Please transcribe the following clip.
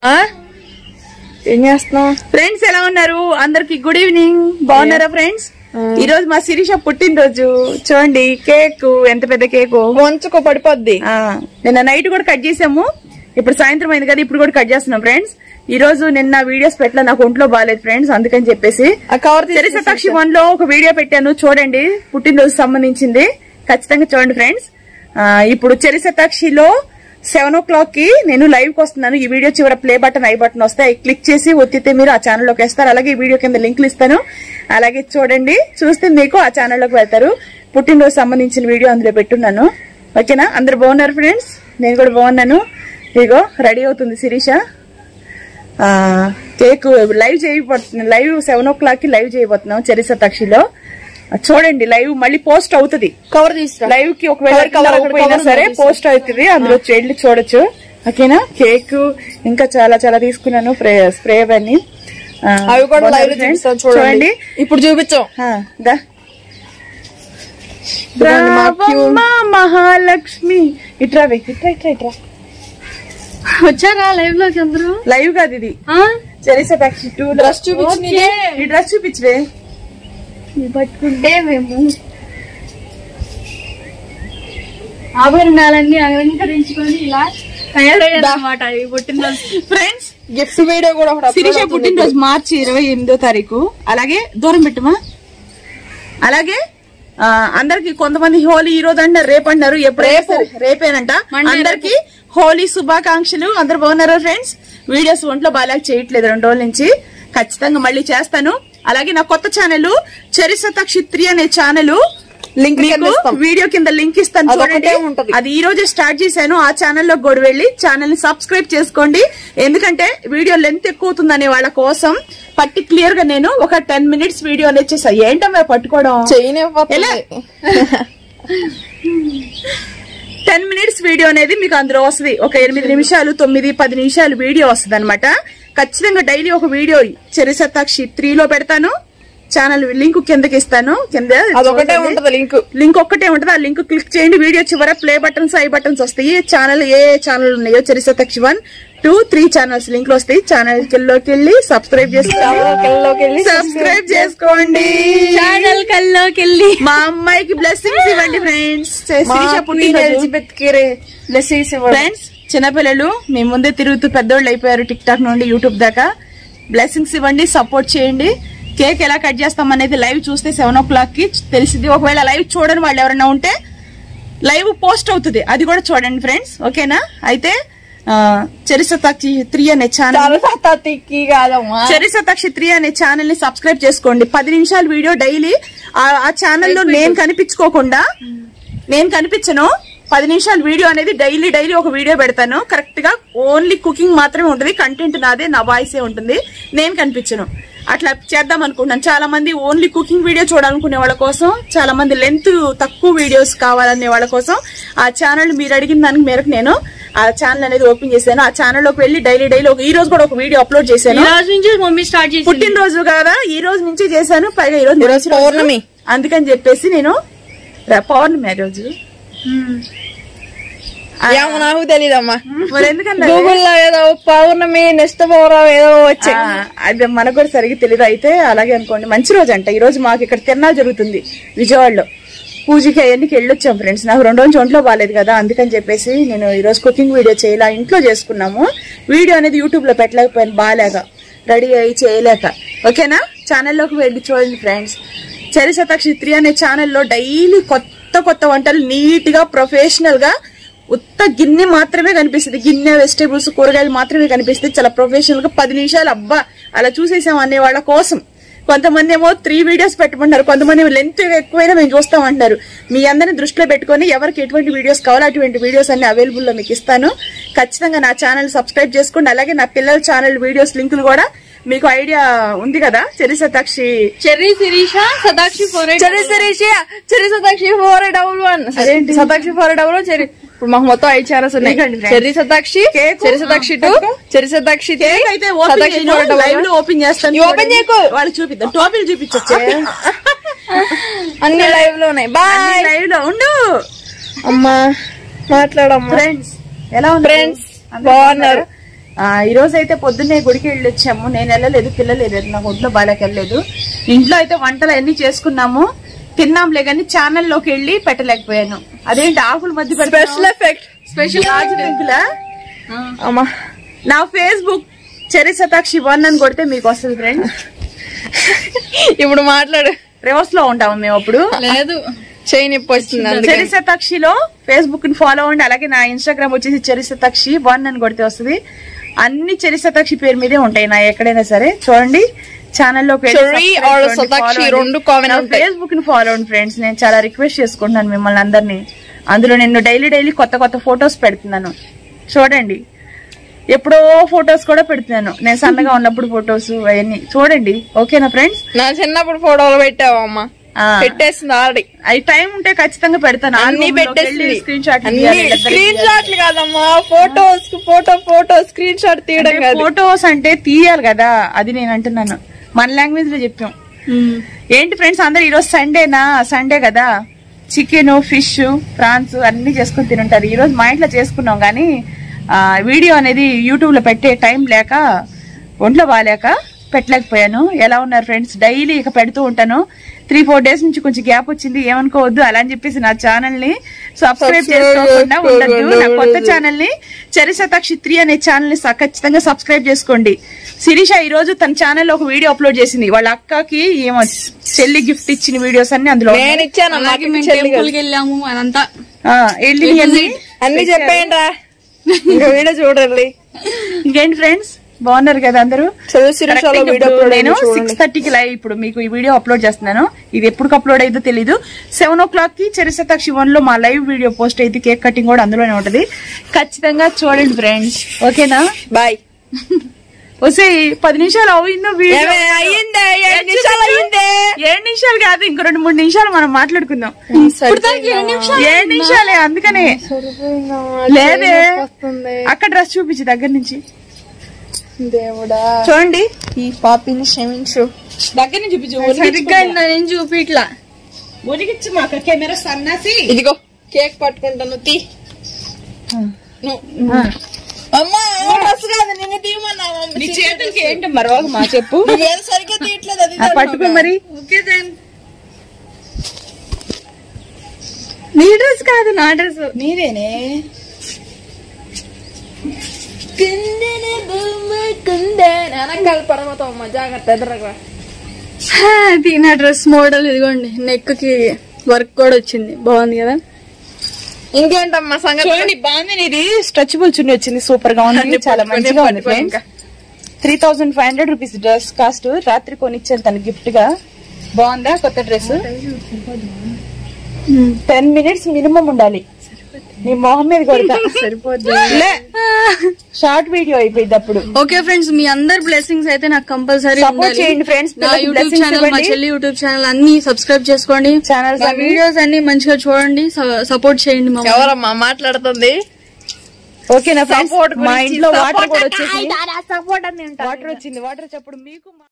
ఏం చేస్తున్నావు ఫ్రెండ్స్ ఎలా ఉన్నారు అందరికి గుడ్ ఈవినింగ్ బాగున్నారా ఫ్రెండ్స్ ఈ రోజు మా శిరీష పుట్టినరోజు చూడండి కేక్ ఎంత పెద్ద కేకు వంచుకో పడిపోద్ది ఆ, నిన్న నైట్ కూడా కట్ చేసాము ఇప్పుడు సాయంత్రం అయింది కదా ఇప్పుడు కూడా కట్ చేస్తున్నాం ఫ్రెండ్స్ ఈ రోజు నిన్న వీడియోస్ పెట్టలే నాకు ఒంట్లో బాగాలేదు ఫ్రెండ్స్ అందుకని చెప్పేసి ఆ కవర్ తీసి చరిసతాక్షి వన్ లో ఒక వీడియో పెట్టాను చూడండి పుట్టినరోజు సంబంధించింది ఖచ్చితంగా చూడండి ఫ్రెండ్స్ ఆ, ఇప్పుడు చరిసతాక్షిలో సెవెన్ ఓ క్లాక్ కి నేను లైవ్ కి వస్తున్నాను ఈ వీడియో చివర ప్లే బటన్ ఐ బటన్ వస్తాయి క్లిక్ చేసి ఒత్తితే మీరు ఆ ఛానల్ లోకి వేస్తారు అలాగే ఈ వీడియో కింద లింకులు ఇస్తాను అలాగే చూడండి చూస్తే మీకు ఆ ఛానల్ లోకి వెళ్తారు పుట్టినరోజు సంబంధించిన వీడియో అందులో పెట్టున్నాను ఓకేనా అందరు బాగున్నారు ఫ్రెండ్స్ నేను కూడా బాగున్నాను ఇగో రెడీ అవుతుంది శిరీష ఆ, కేక్ లైవ్ చేయబోతున్నాం లైవ్ సెవెన్ ఓ క్లాక్ కి లైవ్ చేయబోతున్నాం చరిస తక్షిలో చూడండి లైవ్ మళ్ళీ పోస్ట్ అవుతుంది కవర్ తీసుకురా లైవ్ కి ఒకవేళ Cover, cover, అక్కడ పోయినా cover సరే ఉంది, పోస్ట్ అవుతుంది అందులో వెళ్ళి చూడొచ్చు ఓకేనా కేక్ ఇంకా చాలా చాలా తీసుకున్నాను స్ప్రే స్ప్రే అవన్నీ ఆ, అవి కూడా బాగున్నారు లైవ్ లో friends? చూపిస్తాం చూడండి ఇప్పుడు చూపించాం ఆ, దా ఇదిగోండి మా cute. రావమ్మ మహాలక్ష్మి ఇట్రా వే, ఇట్రా ఇట్రా ఇట్రా వచ్చారా లైవ్ లోకి అందరూ లైవ్ కాదు ఇది ఆ? చరిస టాక్సీ టూ డ్రెస్ చూపించి ఓకే. ఈ డ్రెస్ చూపించవే ఇది పట్టుకుంటే మేము ఆభరణాలన్నీ అలంకరించుకొని ఇలా తయారయ్యారన్నమాట ఈ పుట్టినరోజు ఫ్రెండ్స్ గిఫ్ట్ వీడియో కూడా ఒకటి upload శిరీష అవుతుంది. పుట్టినరోజు మార్చి ఇరవై ఎనిమిదో తారీఖు అలాగే దూరం పెట్టుమా అలాగే ఆ, అందరికి కొంతమంది హోలీ ఈ రోజు అంటారు రేపు అంటారు ఎప్పుడు రేపు. రేపేనంట Monday అందరికి హోలీ శుభాకాంక్షలు అందరు బాగున్నారా ఫ్రెండ్స్ వీడియోస్ ఒంట్లో బాగా చేయట్లేదు రెండు రోజుల నుంచి ఖచ్చితంగా మళ్ళీ చేస్తాను అలాగే నా కొత్త ఛానల్ చరిసత క్షిత్రి అనే ఛానల్ లింక్ కింద మీకు ఇస్తాం. వీడియో కింద లింక్ ఇస్తాను అదొకటే చూడండి ఉంటది. అది ఈ రోజే స్టార్ట్ చేశాను ఆ ఛానల్లో కూడా వెళ్ళి ఛానల్ ని సబ్స్క్రైబ్ చేసుకోండి ఎందుకంటే వీడియో లెంత్ ఎక్కువ అవుతుందనే వాళ్ళ కోసం పర్టిక్యులర్ గా నేను ఒక టెన్ మినిట్స్ వీడియో అనేది చేసా ఏంటమ్మా పట్టుకోవడం చేయనివ్వకపోతే. ఎలా? టెన్ మినిట్స్ వీడియో అనేది మీకు అందులో వస్తుంది ఒక ఎనిమిది నిమిషాలు తొమ్మిది పది నిమిషాలు వీడియో వస్తుంది అనమాట ఖచ్చితంగా డైలీ ఒక వీడియో చెరిసత్తాక్షి త్రీలో పెడతాను ఛానల్ లింక్ కిందకి ఇస్తాను కింద అదొకటే చూడండి. ఉంటది లింక్ లింక్ ఒక్కటే ఉంటది ఆ లింక్ క్లిక్ చేయండి వీడియో చివర ప్లే బటన్స్ ఐ బటన్స్ వస్తాయి ఛానల్ ఏ ఛానల్ ఉన్నాయో చరిసతక్షి one two three channels link వస్తాయి ఛానల్ లోకి వెళ్ళి సబ్స్క్రైబ్ చేసుకోండి లోకి వెళ్ళి సబ్స్క్రైబ్ చేసుకోండి ఛానల్ కల్లోకి వెళ్ళి మా అమ్మాయికి బ్లెస్సింగ్స్ ఇవ్వండి ఫ్రెండ్స్ మా Queen Elizabeth కి blessings ఇవ్వండి. ఫ్రెండ్స్ చిన్నపిల్లలు మీ ముందే తిరుగుతూ పెద్దోళ్ళు అయిపోయారు టిక్ టాక్ నుండి యూట్యూబ్ దాకా బ్లెస్సింగ్స్ ఇవ్వండి సపోర్ట్ చేయండి కేక్ ఎలా కట్ చేస్తాం అనేది లైవ్ చూస్తే సెవెన్ ఓ క్లాక్ కి తెలిసింది ఒకవేళ లైవ్ చూడని వాళ్ళు ఎవరైనా ఉంటే లైవ్ పోస్ట్ అవుతుంది అది కూడా చూడండి ఫ్రెండ్స్ ఓకేనా అయితే చరిసతాక్షి త్రీ అనే ఛానల్ చాలా సతాతికి కాదమ్మా చరిసతాక్షి త్రీ అనే ఛానల్ ని సబ్స్క్రైబ్ చేసుకోండి పది నిమిషాల వీడియో డైలీ ఆ ఛానల్లో నేను కనిపించుకోకుండా నేను కనిపించను పది నిమిషాల వీడియో అనేది డైలీ డైలీ ఒక వీడియో పెడతాను కరెక్ట్ గా ఓన్లీ కుకింగ్ మాత్రమే ఉంటుంది కంటెంట్ నాదే నా వాయిసే ఉంటుంది నేను కనిపించను అట్లా చేద్దాం అనుకుంటున్నాను చాలా మంది ఓన్లీ కుకింగ్ వీడియో చూడాలనుకునే వాళ్ళ కోసం చాలా మంది లెంత్ తక్కువ వీడియోస్ కావాలనే వాళ్ళ కోసం ఆ ఛానల్ మీరు అడిగిన దానికి మేరకు నేను ఆ ఛానల్ అనేది ఓపెన్ చేశాను ఆ ఛానల్లోకి వెళ్ళి డైలీ డైలీ ఒక ఈ రోజు కూడా ఒక వీడియో అప్లోడ్ ఈ చేశాను రోజు నుంచి మమ్మీ స్టార్ట్ చేసి పుట్టినరోజు కదా ఈ రోజు నుంచి చేశాను పైగా ఈ రోజు ఈరోజు మంచి రోజు. పౌర్ణమి. అందుకని చెప్పేసి నేను ర- పౌర్ణమి ఆ రోజు ఏమో నాకు తెలీదమ్మా మరి ఎందుకన్నా గూగుల్ లో ఏదో పౌర్ణమి నెక్స్ట్ పౌర్ణమి ఏదో వచ్చాయి అది మనకు కూడా సరిగ్గా తెలియదు అయితే అలాగే అనుకోండి మంచి రోజు అంట ఈ రోజు మాకు ఇక్కడ తిరణాలు జరుగుతుంది విజయవాడలో పూజకి అవన్నీ వెళ్ళొచ్చాం ఫ్రెండ్స్ నాకు రెండు రోజులు ఒంట్లో బాగాలేదు కదా అందుకని చెప్పేసి నేను ఈ రోజు కుకింగ్ వీడియో చేయాల ఇంట్లో చేసుకున్నాము వీడియో అనేది యూట్యూబ్ లో పెట్టలేకపోయాను బాగాలేక రెడీ అయ్యి చేయలేక ఓకేనా ఛానల్లోకి వెళ్ళి చూడండి ఫ్రెండ్స్ చరిసతాక్షి త్రీ అనే ఛానల్లో డైలీ కొత్త కొత్త వంటలు నీట్ గా ప్రొఫెషనల్ గా ఉత్త గిన్నె మాత్రమే కనిపిస్తుంది గిన్నె వెజిటేబుల్స్ కూరగాయలు మాత్రమే కనిపిస్తుంది చాలా ప్రొఫెషనల్ గా పది నిమిషాలు అబ్బా అలా చూసేసాం అనే వాళ్ళ కోసం కొంతమంది ఏమో త్రీ వీడియోస్ పెట్టమంటారు కొంతమంది లెంత్ ఎక్కువైనా మేము చూస్తామంటారు మీ అందరిని దృష్టిలో పెట్టుకొని ఎవరికి ఎటువంటి వీడియోస్ కావాలో అటువంటి వీడియోస్ అన్ని అవైలబుల్ లో మీకు ఇస్తాను ఖచ్చితంగా నా ఛానల్ సబ్స్క్రైబ్ చేసుకోండి అలాగే నా పిల్లల ఛానల్ వీడియోస్ లింకులు కూడా మీకు ఐడియా ఉంది కదా చరిసతాక్షి Cherry Sirisha Sadakshi four Cherry Sirisha Cherry Sathakshi four double one అదేంటి? Sathakshi four double one Cherry ఇప్పుడు మాకు మొత్తం ఐదు చారస్ ఉన్నాయి ఇదిగోండి friends. Cherry Sathakshi cake, Cherry Sathakshi two పట్టుకో. చెరి సతాక్షి త్రీ కేక్ అయితే ఓపెన్ సతాక్షి చేయను, ఫోర్ డబుల్ లైవ్ వన్ లో ఓపెన్ చేస్తాను ఈ ఓపెన్ చూడండి. చేయకు. వాళ్ళు చూపిద్దాం టోపీలు చూపించొచ్చే అన్ని లైవ్ లో ఉన్నాయి బాయ్ లైవ్ లో ఉండు అమ్మా మాట్లాడమ్మా ఫ్రెండ్స్ ఎలా ఉంది ఫ్రెండ్స్ బాగున్నారు ఆ, ఈ రోజు అయితే పొద్దున్నే గుడికి వెళ్ళి వచ్చాము నేను వెళ్ళలేదు పిల్లలు వెళ్ళలేదు నాకు ఒంట్లో బాగాలేక వెళ్ళలేదు ఇంట్లో అయితే వంటలు అన్ని చేసుకున్నాము తిన్నాంలే కానీ ఛానల్లోకి వెళ్ళి పెట్టలేకపోయాను అదేంటి ఆకుల మధ్య స్పెషల్ ఎఫెక్ట్ స్పెషల్ రాజు డ్రింకులా అమ్మా నా ఫేస్బుక్ చరిసతాక్షి వన్ అని కొడితే మీకు వస్తుంది ఫ్రెండ్ ఇప్పుడు మాట్లాడు రివర్స్ లో ఉంటాము మేము అప్పుడు లేదు చేయి నొప్పి వస్తుంది అందుకని. చరిసతాక్షిలో ఫేస్బుక్ ని ఫాలో అవ్వండి అలాగే నా ఇన్స్టాగ్రామ్ వచ్చేసి చరిసతాక్షి వన్ అని కొడితే వస్తుంది అన్ని చరిసతాక్షి పేరు మీదే ఉంటాయి నా ఎక్కడైనా సరే చూడండి ఛానల్లోకి చెర్రీ or సతాక్షి రెండు common ఉంటాయి. ఫేస్బుక్ ని ఫాలో అవ్వండి ఫ్రెండ్స్ నేను చాలా రిక్వెస్ట్ చేసుకుంటున్నాను మిమ్మల్ని అందరినీ అందులో నేను డైలీ డైలీ కొత్త కొత్త ఫొటోస్ పెడుతున్నాను చూడండి ఎప్పుడో ఫొటోస్ కూడా పెడుతున్నాను నేను సన్నగా ఉన్నప్పుడు ఫొటోస్ అవన్నీ చూడండి ఓకేనా ఫ్రెండ్స్ నా చిన్నప్పుడు ఫోటోలు పెట్టావు అమ్మా పెట్టేసింది ఆల్రెడీ అది టైం ఉంటే ఖచ్చితంగా పెడతాను అన్ని పెట్టేసింది స్క్రీన్ షాట్ స్క్రీన్ షాట్లు కాదమ్మా photos photo photo screen shot తీయడం కాదు ఫొటోస్ అంటే తీయాలి కదా అది నేను అంటున్నాను మన లాంగ్వేజ్ లో చెప్పాం ఏంటి ఫ్రెండ్స్ అందరు ఈరోజు సండేనా సండే కదా చికెన్ ఫిష్ ప్రాన్స్ అన్ని చేసుకుని తినుంటారు ఈ రోజు మా ఇంట్లో చేసుకున్నాం కానీ ఆ, వీడియో అనేది యూట్యూబ్ లో పెట్టే టైం లేక ఒంట్లో బాగాలేక పెట్టలేకపోయాను ఎలా ఉన్నారు ఫ్రెండ్స్ డైలీ ఇక పెడుతూ ఉంటాను త్రీ ఫోర్ డేస్ నుంచి కొంచెం గ్యాప్ వచ్చింది ఏమనుకోవద్దు అలా అని చెప్పేసి నా ఛానల్ ని సబ్స్క్రైబ్ చేసుకోకుండా ఉండద్దు నా కొత్త ఛానల్ ని చరిసతాక్షి త్రీ అనే ఛానల్ ని స- ఖచ్చితంగా సబ్స్క్రైబ్ చేసుకోండి శిరీష ఈ రోజు తన ఛానల్ లో ఒక వీడియో అప్లోడ్ చేసింది వాళ్ళ అక్కకి ఏమో చెల్లి గిఫ్ట్ ఇచ్చిన వీడియోస్ అన్ని అందులో ఉన్నాయి. నేను ఇచ్చాను అలాగే మేము చెల్లి టెంపుల్ కి వెళ్ళాము అదంతా ఆ, వెళ్ళి అన్ని అన్ని చెప్పేయండి రా ఇంకా వీడియో చూడండి ఇంకేంటి ఫ్రెండ్స్ బాగున్నారు కదా అందరూ చదువు శిరీషలో Correct గా వీడియో ఇప్పుడు అప్లోడ్ నేను అయింది చూడండి సిక్స్ థర్టీకి లైవ్ ఇప్పుడు మీకు ఈ వీడియో అప్లోడ్ చేస్తున్నాను ఇది ఎప్పుడు అప్లోడ్ అయ్యిందో తెలీదు సెవెన్ ఓ క్లాక్ కి చరిసతాక్షి వన్ లో మా లైవ్ వీడియో పోస్ట్ అయితే కేక్ కటింగ్ కూడా అందులోనే ఉంటది ఖచ్చితంగా చూడండి ఫ్రెండ్స్ ఓకేనా బాయ్ వస్తే పది నిమిషాలు అయిందో వీడియో ఏమే, అయ్యిందే ఏడు నిమిషాలు అయ్యిందే ఏడు నిమిషాలు కాదు ఇంకో రెండు మూడు నిమిషాలు మనం మాట్లాడుకుందాం ఏడు నిమిషాలే అందుకనే లేదే అక్కడ డ్రెస్ చూపించి దగ్గర నుంచి దేవుడా చూడండి ఈ పాపిని క్షమించు దగ్గర నుంచి చూపించు సరిగ్గా నేను చూపి ఇట్లా ఉరికిచ్చి మాకు కెమెరా సన్నాసి ఇదిగో కేక్ పట్టుకుంటాను తీ నువ్వు. అమ్మా డ్రెస్ కాదు నిన్ను తీయమన్నావు నీ చేతులకి ఏంటి మరొక మా చెప్పు నువ్వేం సరిగ్గా తీయట్లేదు అది ఆ, పట్టుకో మరి ఓకే దెన్ నీ డ్రెస్ కాదు నా డ్రెస్ నీదేనే వెనకాల పడమతావు అమ్మ జాగ్రత్త ఎదురగా అది నా డ్రెస్ మోడల్ ఇదిగోండి నెక్ కి వర్క్ కూడా వచ్చింది బాగుంది కదా ఇంకేంటమ్మా సంగతి చూడండి బాగుంది ఇది స్ట్రెచబుల్ చున్నీ వచ్చింది సూపర్ గా ఉంది చాలా మంచిగా ఉంది friends three thousand five hundred rupees dress cost రాత్రి కొనిచ్చాను తన గిఫ్ట్ గా బాగుందా కొత్త డ్రెస్ టెన్ మినిట్స్ మినిమం ఉండాలి నీ మొహం మీద కొడతా సరిపోద్ది షార్ట్ వీడియో అయిపోయింది అప్పుడు ఓకే ఫ్రెండ్స్ మీ అందరి బ్లెస్సింగ్స్ అయితే నాకు కంపల్సరీ Support చేయండి friends. నా పిల్లలకి యూట్యూబ్ blessings ఛానల్ మా ఇవ్వండి. చెల్లి యూట్యూబ్ ఛానల్ అన్ని సబ్స్క్రైబ్ చేసుకోండి ఛానల్స్ నా వీడియోస్ అన్ని మంచిగా చూడండి సపోర్ట్ చేయండి మా ఎవరమ్మా మాట్లాడుతుంది ఓకేనా ఫ్రెండ్స్ Support మా గురించి ఇంట్లో వాటర్ support కూడా అంటే వచ్చేసి ఐదారా support అని ఉంటారు. వాటర్ వచ్చింది వాటర్ వచ్చేప్పుడు మీకు